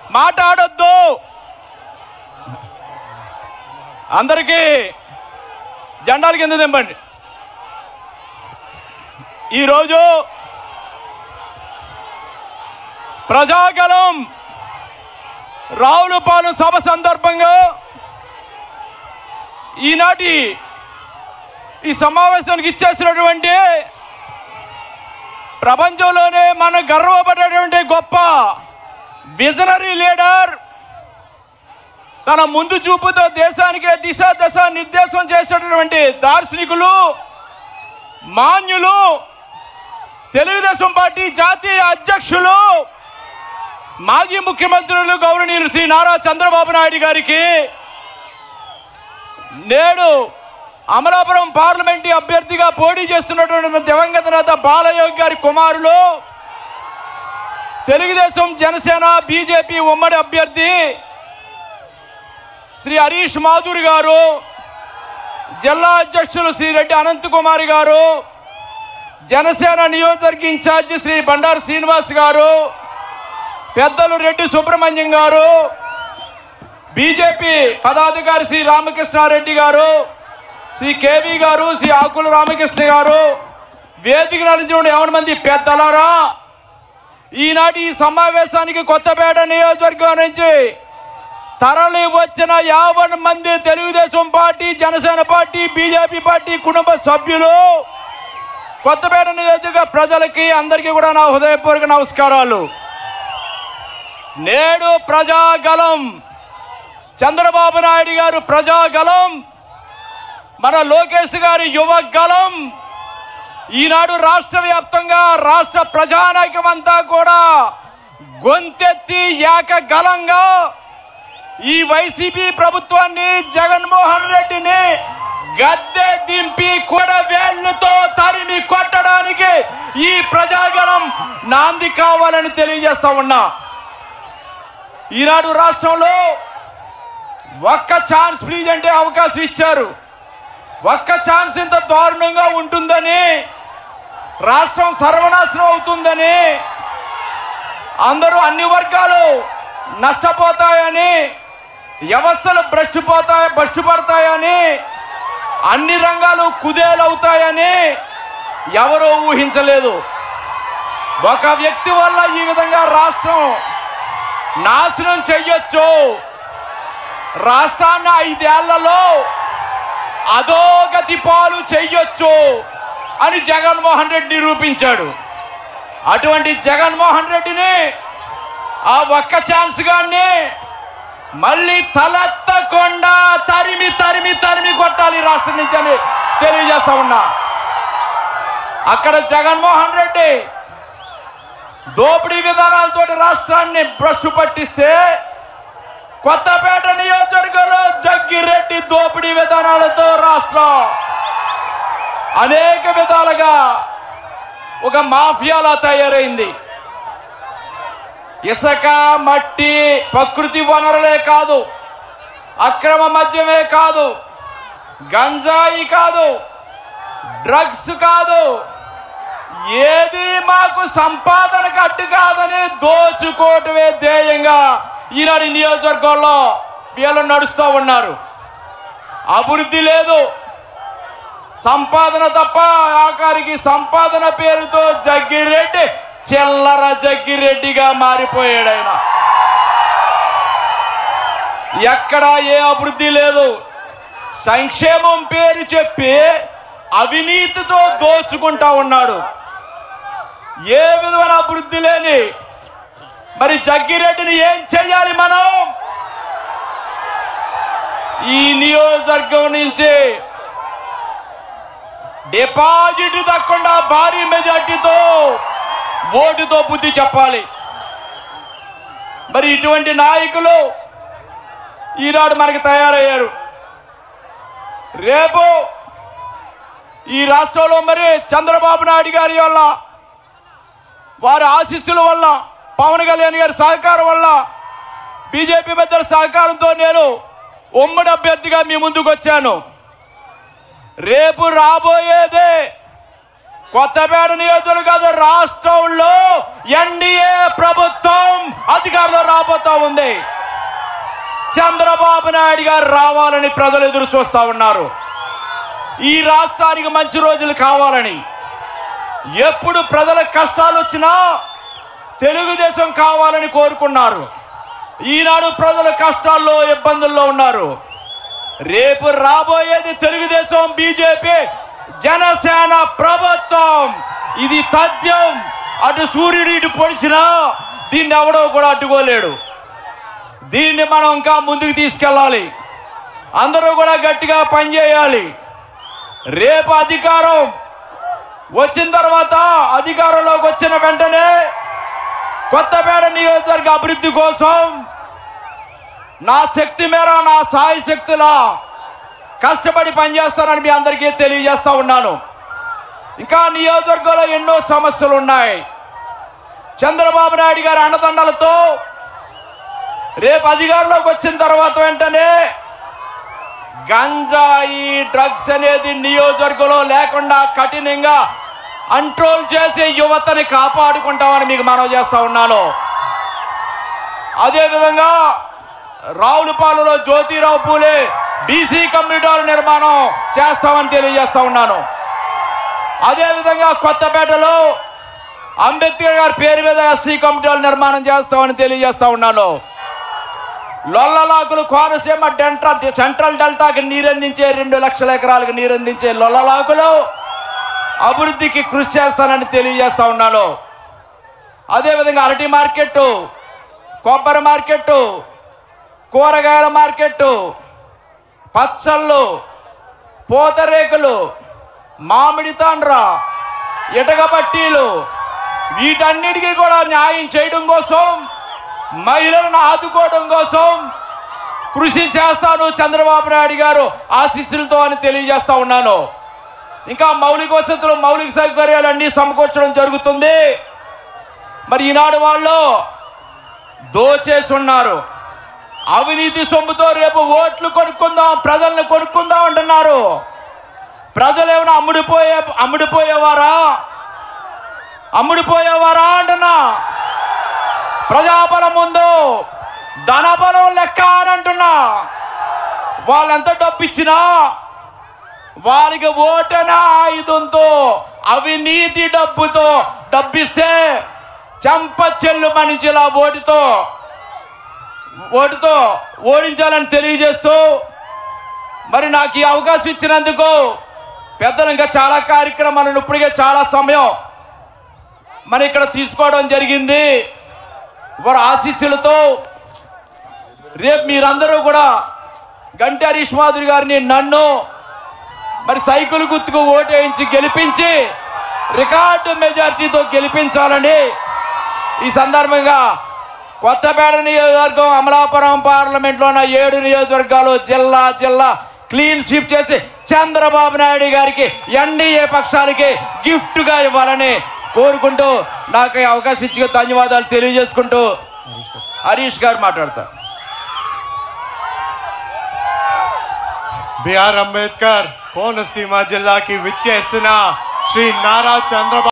మాట్లాడొద్దు అందరికీ జెండాల కింద దింపండి ఈరోజు ప్రజాగలం రావులపాలెం సభ సందర్భంగా ఈనాటి ఈ సమావేశానికి ఇచ్చేసినటువంటి ప్రపంచంలోనే మనం గర్వపడేటువంటి గొప్ప విజనరీ లీడర్ తన ముందు చూపుతో దేశానికి దిశ దశ నిర్దేశం చేసేటటువంటి దార్శనికులు మాన్యులు తెలుగుదేశం పార్టీ జాతీయ అధ్యక్షులు మాజీ ముఖ్యమంత్రులు గౌరవనీయులు శ్రీ నారా చంద్రబాబు నాయుడు గారికి నేడు అమలాపురం పార్లమెంటు అభ్యర్థిగా పోటీ చేస్తున్నటువంటి దివంగత నేత బాలయోగి గారి కుమారులు తెలుగుదేశం జనసేన బీజేపీ ఉమ్మడి అభ్యర్థి శ్రీ హరీష్ మాధురి గారు జిల్లా అధ్యక్షులు శ్రీ రెడ్డి అనంత్ కుమార్ గారు జనసేన నియోజకవర్గ ఇన్ఛార్జి శ్రీ బండారు శ్రీనివాస్ గారు పెద్దలు రెడ్డి సుబ్రహ్మణ్యం గారు బీజేపీ పదాధికారి శ్రీ రామకృష్ణారెడ్డి గారు శ్రీ కేవీ గారు శ్రీ ఆకుల రామకృష్ణ గారు వేదిక నడిచిన ఎవరి మంది పెద్దలారా ఈనాటి ఈ సమావేశానికి కొత్తపేట నియోజకవర్గం నుంచి తరలి వచ్చిన యాభై మంది Telugu Desam party Janasena party BJP party కుటుంబ సభ్యులు కొత్తపేట నియోజక ప్రజలకి అందరికీ కూడా నా హృదయపూర్వక నమస్కారాలు నేడు ప్రజాగలం చంద్రబాబు నాయుడు గారు ప్రజాగలం మన లోకేష్ గారి యువ గలం ఈనాడు రాష్ట్ర వ్యాప్తంగా రాష్ట్ర ప్రజానాయకం అంతా కూడా గొంతెత్తి ఏకగలంగా ఈ వైసీపీ ప్రభుత్వాన్ని జగన్మోహన్ రెడ్డిని గద్దె దింపి కూడా వేళ్లతో తరిమి కొట్టడానికి ఈ ప్రజాగలం నాంది కావాలని తెలియజేస్తా ఉన్నా ఈనాడు రాష్ట్రంలో ఒక్క ఛాన్స్ ప్లీజ్ అంటే అవకాశం ఇచ్చారు ఒక్క ఛాన్స్ ఇంత దారుణంగా ఉంటుందని రాష్ట్రం సర్వనాశనం అవుతుందని అందరూ అన్ని వర్గాలు నష్టపోతాయని వ్యవస్థలు భ్రష్టుపోతాయి భ్రష్టుపడతాయని అన్ని రంగాలు కుదేలవుతాయని ఎవరూ ఊహించలేదు ఒక వ్యక్తి వల్ల ఈ విధంగా రాష్ట్రం నాశనం చెయ్యొచ్చు రాష్ట్రాన్ని ఐదేళ్లలో అధోగతి పాలు చెయ్యొచ్చు అని జగన్మోహన్ రెడ్డి నిరూపించాడు అటువంటి జగన్మోహన్ రెడ్డిని ఆ ఒక్క ఛాన్స్ గాన్ని మళ్ళీ తలెత్తకుండా తరిమి తరిమి తరిమి కొట్టాలి ఈ రాష్ట్రం నుంచి అని తెలియజేస్తా ఉన్నా అక్కడ జగన్మోహన్ రెడ్డి దోపిడీ విధానాలతో రాష్ట్రాన్ని భ్రష్టు పట్టిస్తే కొత్తపేట నియోజకవర్గంలో జగ్గిరెడ్డి దోపిడీ విధానాలతో రాష్ట్రం అనేక విధాలుగా ఒక మాఫియాలా తయారైంది ఇసుక మట్టి ప్రకృతి వనరులే కాదు అక్రమ మద్యమే కాదు గంజాయి కాదు డ్రగ్స్ కాదు ఏది మాకు సంపాదనకు అడ్డు కాదని దోచుకోవటమే ధ్యేయంగా ఈనాడు ఈ నియోజకవర్గంలో వీళ్ళు నడుస్తూ ఉన్నారు అభివృద్ధి లేదు సంపాదన తప్ప ఆఖరికి సంపాదన పేరుతో జగ్గిరెడ్డి చిల్లర జగ్గిరెడ్డిగా మారిపోయాడు ఆయన ఎక్కడా ఏ అభివృద్ధి లేదు సంక్షేమం పేరు చెప్పి అవినీతితో దోచుకుంటా ఉన్నాడు ఏ విధమైన అభివృద్ధి లేని మరి జగ్గిరెడ్డిని ఏం చెయ్యాలి మనం ఈ నియోజకవర్గం నుంచి డిపాజిట్ దక్కకుండా భారీ మెజార్టీతో ఓటుతో బుద్ధి చెప్పాలి మరి ఇటువంటి నాయకులు ఈనాడు మనకి తయారయ్యారు రేపు ఈ రాష్ట్రంలో మరి చంద్రబాబు నాయుడు గారి వల్ల వారి ఆశీస్సుల వల్ల పవన్ కళ్యాణ్ గారి సహకారం వల్ల బీజేపీ పెద్దల సహకారంతో నేను ఉమ్మడి అభ్యర్థిగా మీ ముందుకు వచ్చాను రేపు రాబోయేదే కొత్తపేట నియోజకవర్గ రాష్ట్రంలో ఎన్డీఏ ప్రభుత్వం అధికారంలో రాబోతా ఉంది చంద్రబాబు నాయుడు గారు రావాలని ప్రజలు ఎదురు చూస్తా ఉన్నారు ఈ రాష్ట్రానికి మంచి రోజులు కావాలని ఎప్పుడు ప్రజల కష్టాలు వచ్చినా తెలుగుదేశం కావాలని కోరుకున్నారు ఈనాడు ప్రజలు కష్టాల్లో ఇబ్బందుల్లో ఉన్నారు రేపు రాబోయేది తెలుగుదేశం బీజేపీ జనసేన ప్రభుత్వం ఇది తథ్యం అటు సూర్యుడు ఇటు పొడిచినా దీన్ని ఎవడో కూడా అడ్డుకోలేడు దీన్ని మనం ఇంకా ముందుకు తీసుకెళ్ళాలి అందరూ కూడా గట్టిగా పనిచేయాలి రేపు అధికారం వచ్చిన తర్వాత అధికారంలోకి వచ్చిన వెంటనే కొత్తపేట నియోజకవర్గ అభివృద్ధి కోసం నా శక్తి మేర నా సాయి శక్తులా కష్టపడి పనిచేస్తానని మీ అందరికీ తెలియజేస్తా ఉన్నాను ఇంకా నియోజకవర్గంలో ఎన్నో సమస్యలు ఉన్నాయి చంద్రబాబు నాయుడు గారి అండదండలతో రేపు అధికారంలోకి వచ్చిన తర్వాత వెంటనే గంజాయి డ్రగ్స్ అనేది నియోజకవర్గంలో లేకుండా కఠినంగా కంట్రోల్ చేసి యువతని కాపాడుకుంటామని మీకు మనవి చేస్తా ఉన్నాను అదేవిధంగా రావులపాలెంలో Jyotirao Phule BC community hall నిర్మాణం చేస్తామని తెలియజేస్తా ఉన్నాను అదేవిధంగా కొత్తపేటలో అంబేద్కర్ గారి పేరు మీద ఎస్సీ కమిటీ హాల్ నిర్మాణం చేస్తామని తెలియజేస్తా ఉన్నాను లొల్లలాకులు కోనసీమ డెంటా సెంట్రల్ డెల్టాకి నీరందించే రెండు లక్షల ఎకరాలకు నీరందించే లొల్లలాకులు అభివృద్ధికి కృషి చేస్తానని తెలియజేస్తా ఉన్నాను అదేవిధంగా అరటి మార్కెట్ కొబ్బరి మార్కెట్ కూరగాయల మార్కెట్ పచ్చళ్ళు పూతరేకులు మామిడి తాండ్ర ఇటక బట్టీలు వీటన్నిటికీ కూడా న్యాయం చేయడం కోసం మహిళలను ఆదుకోవడం కోసం కృషి చేస్తాను చంద్రబాబు నాయుడు గారు ఆశీస్సులతో అని తెలియజేస్తా ఉన్నాను ఇంకా మౌలిక వసతులు మౌలిక సౌకర్యాలు అన్ని సమకూర్చడం జరుగుతుంది మరి ఈనాడు వాళ్ళు దోచేసి ఉన్నారు అవినీతి సొమ్ముతో రేపు ఓట్లు కొనుక్కుందాం ప్రజల్ని కొనుక్కుందాం అంటున్నారు ప్రజలు ఏమైనా అమ్ముడిపోయే అమ్ముడిపోయేవారా అమ్ముడిపోయేవారా అంటున్నా ప్రజాబలం ముందు ధనబలం లెక్క అని అంటున్నా వాళ్ళు ఎంత డబ్బు ఇచ్చినా వారికి ఓటన ఆయుధంతో అవినీతి డబ్బుతో డబ్బిస్తే చంప చెల్లు మనిషిలా ఓటుతో ఓటుతో ఓడించాలని తెలియజేస్తూ మరి నాకు ఈ అవకాశం ఇచ్చినందుకు పెద్దలు ఇంకా చాలా కార్యక్రమాలను ఇప్పటికే చాలా సమయం మరి ఇక్కడ తీసుకోవడం జరిగింది వారి ఆశీస్సులతో రేపు మీరందరూ కూడా గంటి హరీష్ మాధురి గారిని నన్ను మరి సైకిల్ గుర్తుకు ఓటేయించి గెలిపించి రికార్డు మెజార్టీతో గెలిపించాలని ఈ సందర్భంగా కొత్తపేట నియోజకవర్గం అమలాపురం పార్లమెంట్ లో ఉన్న ఏడు నియోజకవర్గాలు జిల్లా జిల్లా క్లీన్ స్వీప్ చేసి చంద్రబాబు నాయుడు గారికి ఎన్డీఏ పక్షానికి గిఫ్ట్ గా ఇవ్వాలని కోరుకుంటూ నాకు ఈ అవకాశం ఇచ్చి ధన్యవాదాలు తెలియజేసుకుంటూ హరీష్ గారు మాట్లాడతారు బిఆర్ అంబేద్కర్ కోనసీమ జిల్లాకి విచ్చేసిన శ్రీ నారా చంద్రబాబు